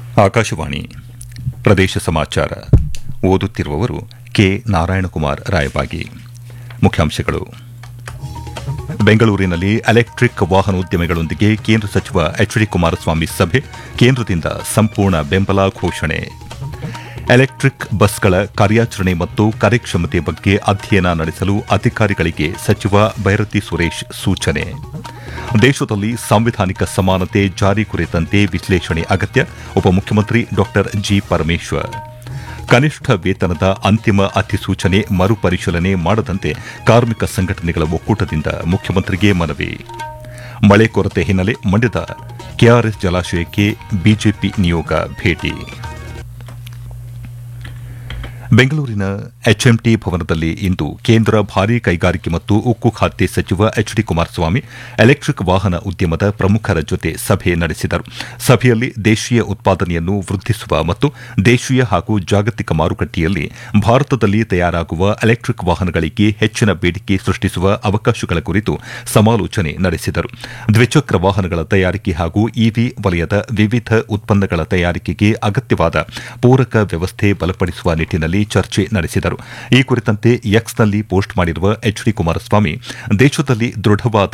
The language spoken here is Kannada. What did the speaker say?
ಆಕಾಶವಾಣಿ ಪ್ರದೇಶ ಸಮಾಚಾರ ಓದುತ್ತಿರುವವರು ಕೆ ನಾರಾಯಣಕುಮಾರ್ ರಾಯಬಾಗಿ ಮುಖ್ಯಾಂಶಗಳು ಬೆಂಗಳೂರಿನಲ್ಲಿ ಎಲೆಕ್ಟ್ರಿಕ್ ವಾಹನೋದ್ಯಮಿಗಳೊಂದಿಗೆ ಕೇಂದ್ರ ಸಚಿವ ಎಚ್ ಡಿ ಕುಮಾರಸ್ವಾಮಿ ಸಭೆ ಕೇಂದ್ರದಿಂದ ಸಂಪೂರ್ಣ ಬೆಂಬಲ ಘೋಷಣೆ ಎಲೆಕ್ಟ್ರಿಕ್ ಬಸ್ಗಳ ಕಾರ್ಯಾಚರಣೆ ಮತ್ತು ಕಾರ್ಯಕ್ಷಮತೆ ಬಗ್ಗೆ ಅಧ್ಯಯನ ನಡೆಸಲು ಅಧಿಕಾರಿಗಳಿಗೆ ಸಚಿವ ಬೈರತಿ ಸುರೇಶ್ ಸೂಚನೆ ದೇಶದಲ್ಲಿ ಸಾಂವಿಧಾನಿಕ ಸಮಾನತೆ ಜಾರಿ ಕುರಿತಂತೆ ವಿಶ್ಲೇಷಣೆ ಅಗತ್ಯ ಉಪಮುಖ್ಯಮಂತ್ರಿ ಡಾ ಜಿ ಪರಮೇಶ್ವರ್ ಕನಿಷ್ಠ ವೇತನದ ಅಂತಿಮ ಅಧಿಸೂಚನೆ ಮರುಪರಿಶೀಲನೆ ಮಾಡದಂತೆ ಕಾರ್ಮಿಕ ಸಂಘಟನೆಗಳ ಒಕ್ಕೂಟದಿಂದ ಮುಖ್ಯಮಂತ್ರಿಗೆ ಮನವಿ ಮಳೆ ಕೊರತೆ ಹಿನ್ನೆಲೆ ಮಂಡ್ಯದ ಕೆಆರ್ಎಸ್ ಜಲಾಶಯಕ್ಕೆ ಬಿಜೆಪಿ ನಿಯೋಗ ಭೇಟಿ ಬೆಂಗಳೂರಿನ ಎಚ್ಎಂಟಿ ಭವನದಲ್ಲಿ ಇಂದು ಕೇಂದ್ರ ಭಾರೀ ಕೈಗಾರಿಕೆ ಮತ್ತು ಉಕ್ಕು ಖಾತೆ ಸಚಿವ ಎಚ್ ಡಿ ಕುಮಾರಸ್ವಾಮಿ ಎಲೆಕ್ಟ್ರಿಕ್ ವಾಹನ ಉದ್ಯಮದ ಪ್ರಮುಖರ ಜೊತೆ ಸಭೆ ನಡೆಸಿದರು ಸಭೆಯಲ್ಲಿ ದೇಶೀಯ ಉತ್ಪಾದನೆಯನ್ನು ವೃದ್ಧಿಸುವ ಮತ್ತು ದೇಶೀಯ ಹಾಗೂ ಜಾಗತಿಕ ಮಾರುಕಟ್ಟೆಯಲ್ಲಿ ಭಾರತದಲ್ಲಿ ತಯಾರಾಗುವ ಎಲೆಕ್ಟ್ರಿಕ್ ವಾಹನಗಳಿಗೆ ಹೆಚ್ಚಿನ ಬೇಡಿಕೆ ಸೃಷ್ಟಿಸುವ ಅವಕಾಶಗಳ ಕುರಿತು ಸಮಾಲೋಚನೆ ನಡೆಸಿದರು ದ್ವಿಚಕ್ರ ವಾಹನಗಳ ತಯಾರಿಕೆ ಹಾಗೂ ಇವಿ ವಲಯದ ವಿವಿಧ ಉತ್ಪನ್ನಗಳ ತಯಾರಿಕೆಗೆ ಅಗತ್ಯವಾದ ಪೂರಕ ವ್ಯವಸ್ಥೆ ಬಲಪಡಿಸುವ ನಿಟ್ಟಿನಲ್ಲಿ ಚರ್ಚೆ ನಡೆಸಿದರು ಈ ಕುರಿತಂತೆ ಎಕ್ಸ್ನಲ್ಲಿ ಪೋಸ್ಟ್ ಮಾಡಿರುವ ಎಚ್ ಡಿ ಕುಮಾರಸ್ವಾಮಿ ದೇಶದಲ್ಲಿ ದೃಢವಾದ